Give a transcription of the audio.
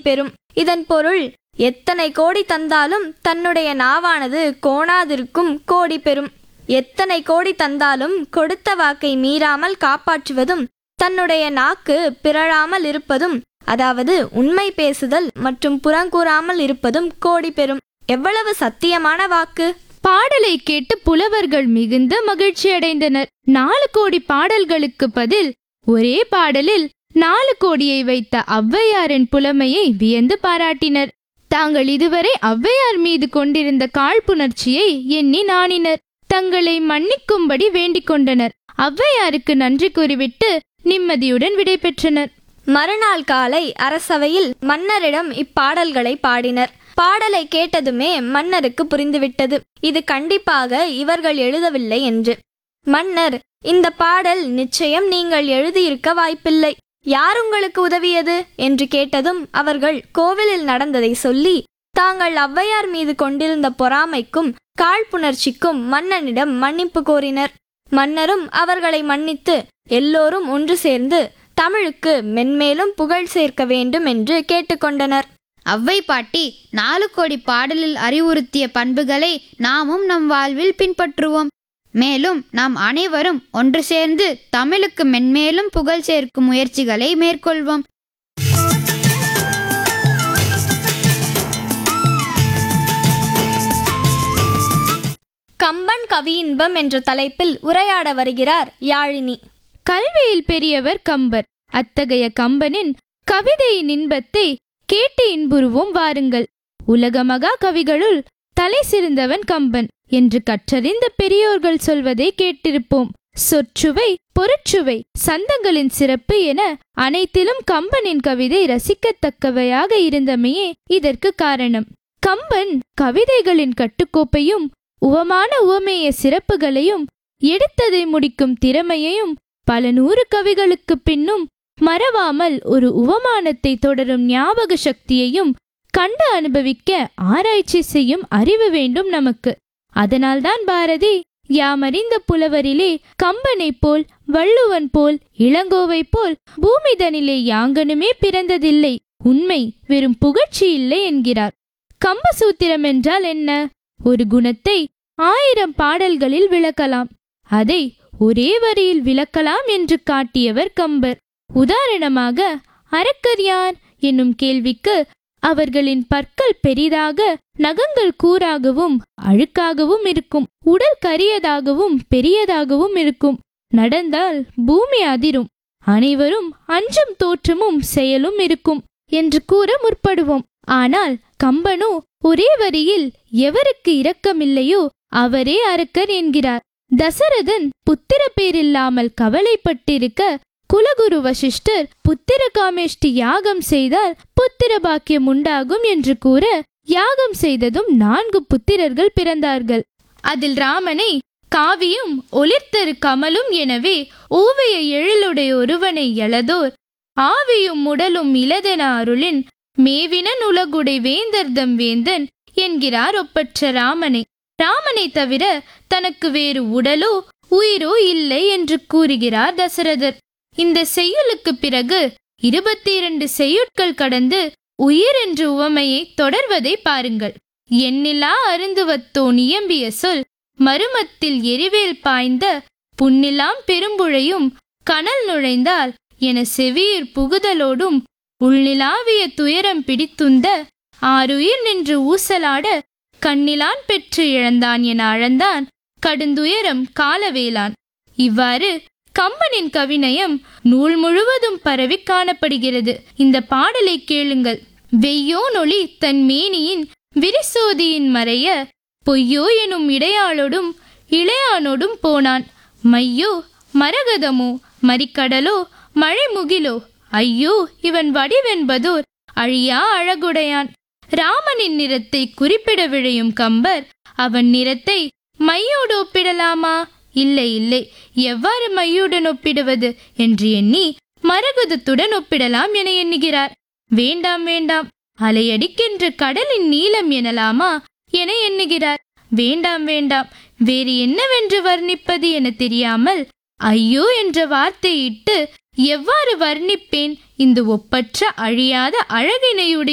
பெறும் இதன் பொருள் எத்தனை கோடி தந்தாலும் தன்னுடைய நாவானது கோணாதிருக்கும் கோடி பெறும் எத்தனை கோடி தந்தாலும் கொடுத்த வாக்கை மீறாமல் காப்பாற்றுவதும் தன்னுடைய நாக்கு பிறழாமல் இருப்பதும் அதாவது உண்மை பேசுதல் மற்றும் புறங்கூறாமல் இருப்பதும் கோடி பெறும் எவ்வளவு சத்தியமான வாக்கு பாடலை கேட்டு புலவர்கள் மிகுந்த மகிழ்ச்சியடைந்தனர் நாலு கோடி பாடல்களுக்கு பதில் ஒரே பாடலில் நாலு கோடியை வைத்த ஔவையாரின் புலமையை வியந்து பாராட்டினர் தாங்கள் இதுவரை ஔவையார் மீது கொண்டிருந்த காழ்ப்புணர்ச்சியை எண்ணி நாணினர் தங்களை மன்னிக்கும்படி வேண்டிக் கொண்டனர் ஔவையாருக்கு நன்றி கூறிவிட்டு நிம்மதியுடன் விடை பெற்றனர் மறுநாள் காலை அரசவையில் மன்னரிடம் இப்பாடல்களை பாடினர் பாடலை கேட்டதுமே மன்னருக்கு புரிந்துவிட்டது இது கண்டிப்பாக இவர்கள் எழுதவில்லை என்று மன்னர் இந்த பாடல் நிச்சயம் நீங்கள் எழுதியிருக்க வாய்ப்பில்லை யார் உங்களுக்கு உதவியது என்று கேட்டதும் அவர்கள் கோவிலில் நடந்ததை சொல்லி தாங்கள் ஔவையார் மீது கொண்டிருந்த பொறாமைக்கும் காழ்ப்புணர்ச்சிக்கும் மன்னனிடம் மன்னிப்பு கோரினர் மன்னரும் அவர்களை மன்னித்து எல்லோரும் ஒன்று சேர்ந்து தமிழுக்கு மென்மேலும் புகழ் சேர்க்க வேண்டும் என்று கேட்டுக்கொண்டனர் அவ்வை பாட்டி நாலு கோடி பாடலில் அறிவுறுத்திய பண்புகளை நாமும் நம் வாழ்வில் பின்பற்றுவோம் மேலும் நாம் அனைவரும் ஒன்று சேர்ந்து தமிழுக்கு மென்மேலும் புகழ் சேர்க்கும் முயற்சிகளை மேற்கொள்வோம் கம்பன் கவியின்பம் என்ற தலைப்பில் உரையாட வருகிறார் யாழினி கல்வியில் பெரியவர் கம்பர் அத்தகைய கம்பனின் கவிதையின் இன்பத்தை கேட்டு இன்புறுவோம் வாருங்கள் உலக மகா கவிகளுள் தலை சிறந்தவன் கம்பன் என்று கற்றறிந்த பெரியோர்கள் சொல்வதை கேட்டிருப்போம் சொற்சுவை பொருட்சுவை சந்தங்களின் சிறப்பு என அனைத்திலும் கம்பனின் கவிதை ரசிக்கத்தக்கவையாக இருந்தமையே இதற்கு காரணம் கம்பன் கவிதைகளின் கட்டுக்கோப்பையும் உவமான உவமேய சிறப்புகளையும் எடுத்ததை முடிக்கும் திறமையையும் பல நூறு கவிகளுக்கு பின்னும் மறவாமல் ஒரு உவமானத்தை தொடரும் ஞாபக சக்தியையும் கண்டு அனுபவிக்க ஆராய்ச்சி செய்யும் அறிவு வேண்டும் நமக்கு அதனால்தான் பாரதி யாமறிந்த புலவரிலே கம்பனைப் போல் வள்ளுவன் போல் இளங்கோவை போல் பூமிதனிலே யாங்கனுமே பிறந்ததில்லை உண்மை வெறும் புகழ்ச்சி இல்லை என்கிறார் கம்பசூத்திரம் என்றால் என்ன ஒரு குணத்தை ஆயிரம் பாடல்களில் விளக்கலாம் அதை ஒரே வரியில் விளக்கலாம் என்று காட்டியவர் கம்பர் உதாரணமாக அரக்கர் யார் என்னும் கேள்விக்கு அவர்களின் பற்கள் பெரிதாக நகங்கள் கூராகவும் அழுக்காகவும் இருக்கும் உடல் கரியதாகவும் பெரியதாகவும் இருக்கும் நடந்தால் பூமி அதிரும் அனைவரும் அஞ்சும் தோற்றமும் செயலும் இருக்கும் என்று கூற முற்படுவோம் ஆனால் கம்பனோ ஒரே வரியில் எவருக்கு இரக்கமில்லையோ அவரே அரக்கர் என்கிறார் தசரதன் புத்திர பேரில்லாமல் கவலைப்பட்டிருக்க குலகுரு வசிஷ்டர் புத்திர காமேஷ்டி யாகம் செய்தால் புத்திர பாக்கியம் உண்டாகும் என்று கூற யாகம் செய்ததும் நான்கு புத்திரர்கள் பிறந்தார்கள் அதில் ராமனை காவியும் ஒளிர்த்தரு கமலும் எனவே ஓவிய எழிலுடைய ஒருவனை எழதோர் ஆவியும் உடலும் இலதென அருளின் மேவினன் உலகுடை வேந்தர்தம் வேந்தன் என்கிறார் ஒப்பற்ற ராமனை ராமனை தவிர தனக்கு வேறு உடலோ உயிரோ இல்லை என்று கூறுகிறார் தசரதர் இந்த செய்யுளுக்கு பிறகு இருபத்தி இரண்டு செய்யுட்கள் கடந்து உயிர் என்ற உவமையை தொடர்வதை பாருங்கள் எண்ணிலா அருந்துவத்தோ நியம்பிய சொல் மருமத்தில் எரிவேல் பாய்ந்த புன்னிலாம் பெரும்புழையும் கனல் நுழைந்தால் என செவியிற் புகுதலோடும் உள்நிலாவிய துயரம் பிடித்துந்த ஆறுயிர் நின்று ஊசலாட கண்ணிலான் பெற்று இழந்தான் என அழந்தான் கடுந்துயரம் காலவேலான் இவ்வாறு கம்பனின் கவிநயம் நூல் முழுவதும் பரவி காணப்படுகிறது இந்த பாடலை கேளுங்கள் வெய்யோ நொளி தன் மேனியின் விரிசோதியின் மறைய பொய்யோ எனும் இடையாளோடும் இளையானோடும் போனான் மையோ மரகதமோ மறிக்கடலோ மழைமுகிலோ ஐயோ இவன் வடிவென்பதோர் அழியா அழகுடையான் ராமனின் நிறத்தை குறிப்பிட விழையும் கம்பர் அவன் நிறத்தை மையோடு ஒப்பிடலாமா இல்லை இல்லை எவ்வாறு மையுடன் ஒப்பிடுவது என்று எண்ணி மரகதத்துடன் ஒப்பிடலாம் என எண்ணுகிறார் வேண்டாம் வேண்டாம் அலையடிக்கின்ற கடலின் நீளம் எனலாமா என எண்ணுகிறார் வேண்டாம் வேண்டாம் வேறு என்னவென்று வர்ணிப்பது என தெரியாமல் ஐயோ என்ற வார்த்தையிட்டு எவ்வாறு வர்ணிப்பேன் இந்த ஒப்பற்ற அழியாத அழகினையுடைய